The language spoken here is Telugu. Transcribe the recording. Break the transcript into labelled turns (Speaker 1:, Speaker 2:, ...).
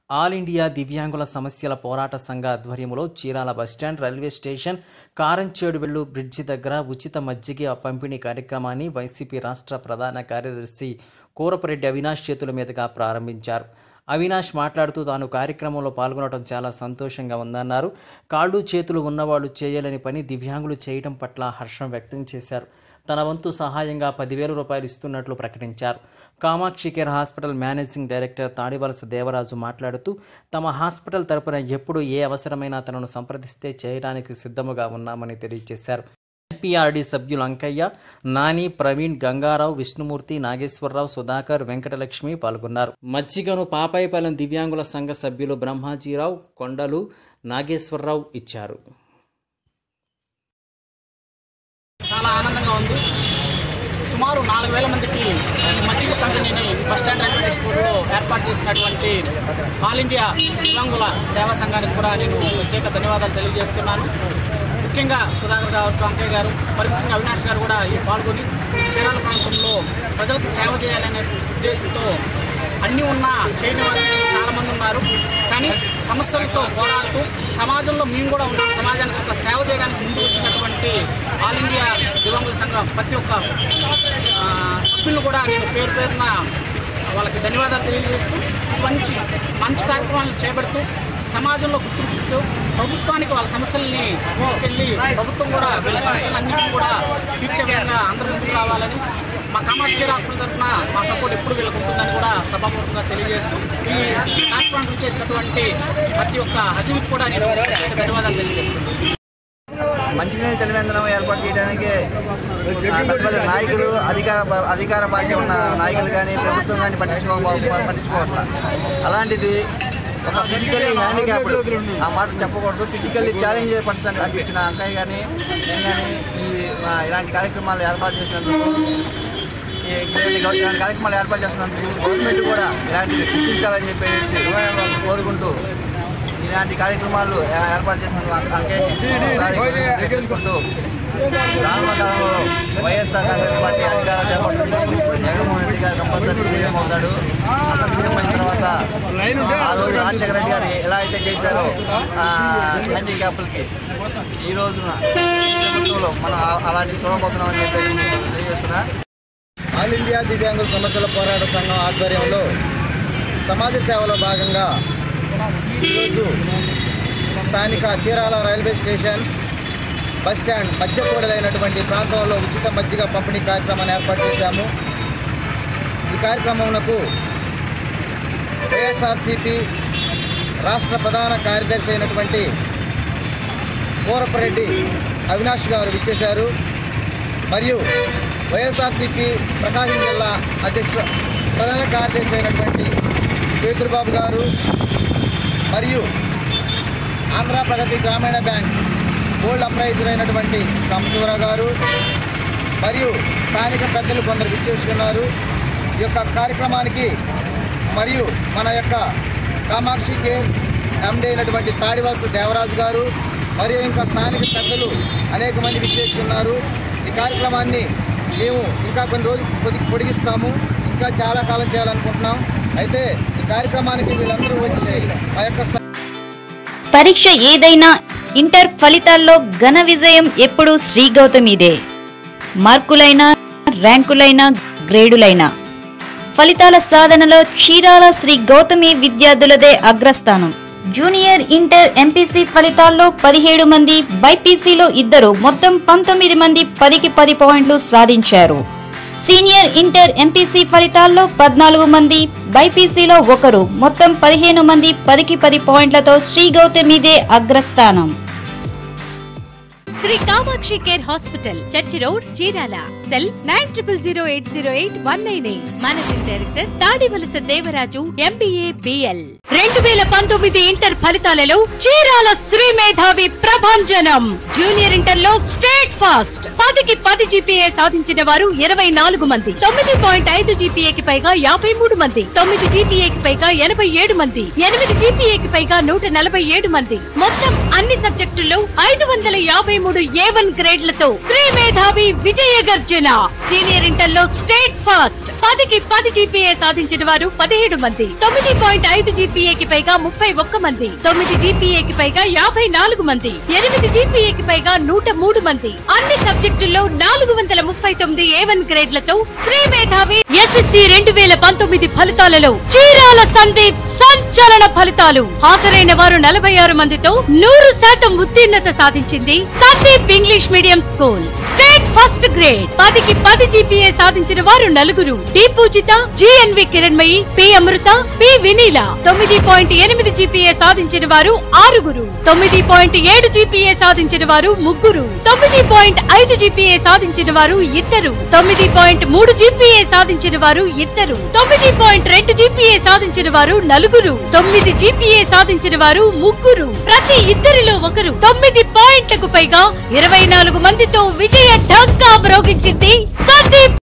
Speaker 1: ఆల్ ఇండియా దివ్యాంగుల సమస్యల పోరాట సంఘ ఆధ్వర్యంలో చీరాల బస్టాండ్ రైల్వే స్టేషన్ కారంచేడువెళ్ళు బ్రిడ్జి దగ్గర ఉచిత మజ్జిగ పంపిణీ కార్యక్రమాన్ని వైసీపీ రాష్ట్ర ప్రధాన కార్యదర్శి కూరపరెడ్డి అవినాష్ చేతుల మీదుగా ప్రారంభించారు అవినాష్ మాట్లాడుతూ తాను కార్యక్రమంలో పాల్గొనడం చాలా సంతోషంగా ఉందన్నారు కాళ్ళు చేతులు ఉన్నవాళ్ళు చేయలేని పని దివ్యాంగులు చేయడం పట్ల హర్షం వ్యక్తం చేశారు తన వంతు సహాయంగా పదివేల రూపాయలు ఇస్తున్నట్లు ప్రకటించారు Kamakshi care hospital managing director Tadivalasa Devaraju మాట్లాడుతూ తమ హాస్పిటల్ తరపున ఎప్పుడు ఏ అవసరమైనా తనను సంప్రదిస్తే చేయడానికి సిద్ధముగా ఉన్నామని తెలియజేశారు ఎన్పీఆర్డీ సభ్యులు అంకయ్య నాని ప్రవీణ్ గంగారావు విష్ణుమూర్తి నాగేశ్వరరావు సుధాకర్ వెంకటలక్ష్మి పాల్గొన్నారు మజ్జిగను పాపాయిపాలెం దివ్యాంగుల సంఘ సభ్యులు బ్రహ్మాజీరావు కొండలు నాగేశ్వరరావు ఇచ్చారు
Speaker 2: చాలా ఆనందంగా ఉంది సుమారు నాలుగు వేల మందికి ఈ మజ్జిగ పంపిణీని బస్ స్టాండ్ రైల్వే స్కూల్లో ఏర్పాటు చేసినటువంటి ఆల్ ఇండియా దివ్యాంగుల సేవా సంఘానికి కూడా నేను ప్రత్యేక ధన్యవాదాలు తెలియజేస్తున్నాను ముఖ్యంగా సుధాకర్ కావచ్చు అంకయ్య గారు మరి ముఖ్యంగా అవినాష్ గారు కూడా ఈ పాల్గొని చీరాల ప్రాంతంలో ప్రజలకు సేవ చేయాలనే ఉద్దేశంతో అన్నీ ఉన్నా చేయని వారు చాలామంది ఉన్నారు కానీ సమస్యలతో పోరాడుతూ సమాజంలో మేము కూడా ఉన్నాం సమాజానికి ఒక సేవ చేయడానికి ముందు వచ్చినటువంటి ఆల్ ఇండియా దివ్యాంగుల సంఘం ప్రతి ఒక్క ఆ, సభ్యులను కూడా నేను పేరు పేరున వాళ్ళకి ధన్యవాదాలు తెలియజేస్తూ మంచి మంచి కార్యక్రమాలు చేపడుతూ సమాజంలో గుర్తిస్తూ ప్రభుత్వానికి వాళ్ళ సమస్యల్ని తీసుకెళ్ళి ప్రభుత్వం కూడా వీళ్ళ సమస్యలన్నింటినీ కూడా తీర్చే విధంగా అందరూ ముందుకు రావాలని మా కామాక్షి హాస్పిటల్ తరఫున మా సపోర్ట్ ఎప్పుడు వీళ్ళకి ఉంటుందని కూడా సభాపూర్వకంగా తెలియజేస్తూ ఈ కార్యక్రమం చేసినటువంటి ప్రతి ఒక్క అతిథికి కూడా నేను ప్రత్యేక ధన్యవాదాలు తెలియజేస్తున్నాను
Speaker 3: మంచినీళ్ళ చలివేంద్రం ఏర్పాటు చేయడానికి ఆ, పెద్ద పెద్ద నాయకులు అధికార అధికార పార్టీ ఉన్న నాయకులు కానీ ప్రభుత్వం కానీ పట్టించుకో పట్టించుకోవట్ల అలాంటిది ఒక ఫిజికల్లీ హ్యాండిక్యాప్డ్ ఆ మాట చెప్పకూడదు ఫిజికల్లీ ఛాలెంజ్ పర్సన్ అనిపించిన అంకయ్య కానీ నేను కానీ ఈ ఆ, ఇలాంటి కార్యక్రమాలు ఏర్పాటు చేసినందుకు ఈ ఇలాంటి గవ- ఇలాంటి కార్యక్రమాలు ఏర్పాటు చేస్తున్నందుకు గవర్నమెంట్ కూడా ఇలాంటివి గుర్తించాలని చెప్పేసి కోరుకుంటూ ఇలాంటి కార్యక్రమాలు ఏ- ఏర్పాటు చేసినందుకు అం- అంకయ్యని ఒకసారి కృతజ్ఞతలు తెలుపుకుంటూ రానున్న కాలంలో వైఎస్ఆర్ కాంగ్రెస్ పార్టీ అధికారం చేపడుతుంది జగన్మోహన్ రెడ్డి గారు కంపల్సరీ సీఎం అవుతాడు అన్న సీఎం అయిన తర్వాత ఆ రోజు రాజశేఖర రెడ్డి గారు ఎలా అయితే చేశారో హ్యాండిక్యాప్లకి ఈ రోజున ఈ ప్రభుత్వంలో మనం ఆ- అలాంటివి చూడబోతున్నామని చెప్పేసి నేను తెలియజేస్తున్నా
Speaker 4: ఆల్ ఇండియా దివ్యాంగుల సమస్యల పోరాట సంఘం ఆధ్వర్యంలో సమాజ సేవలో భాగంగా ఈరోజు స్థానిక Chirala railway station bus stand మధ్య కూడలైనటువంటి ప్రాంతంలో ఉచిత మజ్జిగ పంపిణీ కార్యక్రమాన్ని ఏర్పాటు చేశాము ఈ కార్యక్రమంకు వైఎస్ఆర్సిపి రాష్ట్ర ప్రధాన కార్యదర్శి అయినటువంటి కోరపరెడ్డి అవినాష్ గారు విచ్చేశారు మరియు వైఎస్ఆర్సీపీ ప్రకాశం జిల్లా అధ్యక్ష ప్రధాన కార్యదర్శి అయినటువంటి పేతురుబాబు గారు మరియు ఆంధ్ర ప్రగతి గ్రామీణ బ్యాంక్ గోల్డ్ అప్రైజర్ అయినటువంటి సాంబశివరావు గారు మరియు స్థానిక పెద్దలు కొందరు విచ్చేస్తున్నారు ఈ యొక్క కార్యక్రమానికి మరియు మన యొక్క కామాక్షి కేర్ ఎండి అయినటువంటి తాడివలస దేవరాజు గారు మరియు ఇంకా స్థానిక పెద్దలు అనేక మంది విచ్చేస్తున్నారు ఈ కార్యక్రమాన్ని మేము ఇంకా కొన్ని రోజులు పొడి పొడిగిస్తాము ఇంకా చాలా కాలం చేయాలనుకుంటున్నాం అయితే ఈ కార్యక్రమానికి వీళ్ళందరూ వచ్చి మా యొక్క స-
Speaker 5: పరీక్ష ఏదైనా ఇంటర్ ఫలితాల్లో ఘన విజయం ఎప్పుడూ శ్రీ గౌతమిదే మార్కులైనా ర్యాంకులైనా గ్రేడులైనా ఫలితాల సాధనలో చీరాల శ్రీ గౌతమి విద్యార్థులదే అగ్రస్థానం జూనియర్ ఇంటర్ ఎంపీసీ ఫలితాల్లో పదిహేడు మంది బైపీసీలో ఇద్దరు మొత్తం పంతొమ్మిది మంది పదికి పది పాయింట్లు సాధించారు సీనియర్ ఇంటర్ ఎంపీసీ ఫలితాల్లో పద్నాలుగు మంది బైపీసీలో ఒకరు మొత్తం పదిహేను మంది పదికి పది పాయింట్లతో శ్రీ గౌతమిదే అగ్రస్థానం
Speaker 6: Sri Kamakshi care hospital church road Chirala cell nine triple zero eight zero eight one nine eight managing director Tadivalasa Devaraju MBA BL రెండు వేల పంతొమ్మిది ఇంటర్ ఫలితాలలో చీరాల శ్రీ మేధావి ప్రభంజనం జూనియర్ ఇంటర్ లో స్టేట్ ఫాస్ట్ పదికి పది జీపీఏ సాధించిన వారు ఇరవై నాలుగు మంది తొమ్మిది పాయింట్ ఐదు జీపీఏకి పైగా యాభై మూడు మంది తొమ్మిది జీపీఏకి పైగా ఎనభై ఏడు మంది ఎనిమిది జీపీఏకి పైగా నూట నలభై ఏడు మంది మొత్తం అన్ని సబ్జెక్టుల్లో ఐదు వందల యాభై మూడు ఏ వన్ గ్రేడ్లతో శ్రీ మేధావి విజయ గర్జన సీనియర్ ఇంటర్ లో స్టేట్ ఫాస్ట్ పదికి పది జీపీఏ సాధించిన వారు పదిహేడు మంది తొమ్మిది పాయింట్ ఐదు జీపీఏకి పైగా ముప్పై ఒక్క మంది తొమ్మిది జీపీఏకి పైగా యాభై నాలుగు మంది ఎనిమిది జీపీఏకి పైగా నూట మూడు మంది అన్ని సబ్జెక్టుల్లో నాలుగు వందల ముప్పై తొమ్మిది ఏ వన్ గ్రేడ్లతో శ్రీ మేధావి ఎస్ఎస్సి రెండు వేల పంతొమ్మిది ఫలితాలలో చీరాల సందీప్ సంచలన ఫలితాలు హాజరైన వారు నలభై ఆరు మందితో నూరు శాతం ఉత్తీర్ణత సాధించింది Sandeep English medium school state first grade పదికి పది జీపీఏ సాధించిన వారు నలుగురు D Poojitha GNV Kiranmayi P Amrutha P Vineela తొమ్మిది పాయింట్ ఎనిమిది జీపీఏ సాధించిన వారు ఆరుగురు తొమ్మిది పాయింట్ ఏడు జీపీఏ సాధించిన వారు ముగ్గురు తొమ్మిది పాయింట్ ఐదు జీపీఏ సాధించిన వారు ఇద్దరు తొమ్మిది పాయింట్ మూడు జీపీఏ సాధించిన వారు ఇద్దరు తొమ్మిది పాయింట్ రెండు జీపీఏ సాధించిన వారు నలుగురు తొమ్మిది జీపీఏ సాధించిన వారు ముగ్గురు ప్రతి ఇద్దరిలో ఒకరు తొమ్మిది పాయింట్లకు పైగా ఇరవై నాలుగు మందితో విజయ ఢంకా మ్రోగించింది సందీప్